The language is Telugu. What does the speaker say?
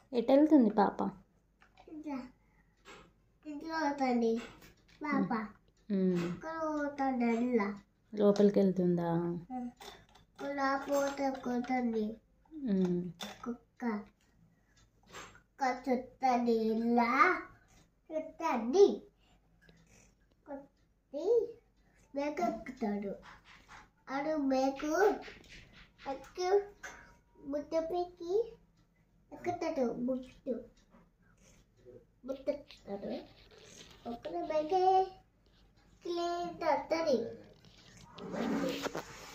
ఎటు వెళ్తుంది పాప ఇట్లా ఇట్లా అవుతుంది పాప ఉమ్, ఇక్కడ పోతుంది అల్లా లోపలికి వెళ్తుందా ఇలా పోతే పోతుంది ఉమ్, కుక్క కుక్క చుట్టది ఇలా చుట్టది కొట్టి మేక ఎక్కుతాడు ఆడు మేకు ఎక్కి ముద్ద పీకి ఎక్కుతాడు ముట్టు ముట్టెక్కుతాడు ఒక మేకే క్లీన్ వస్తుంది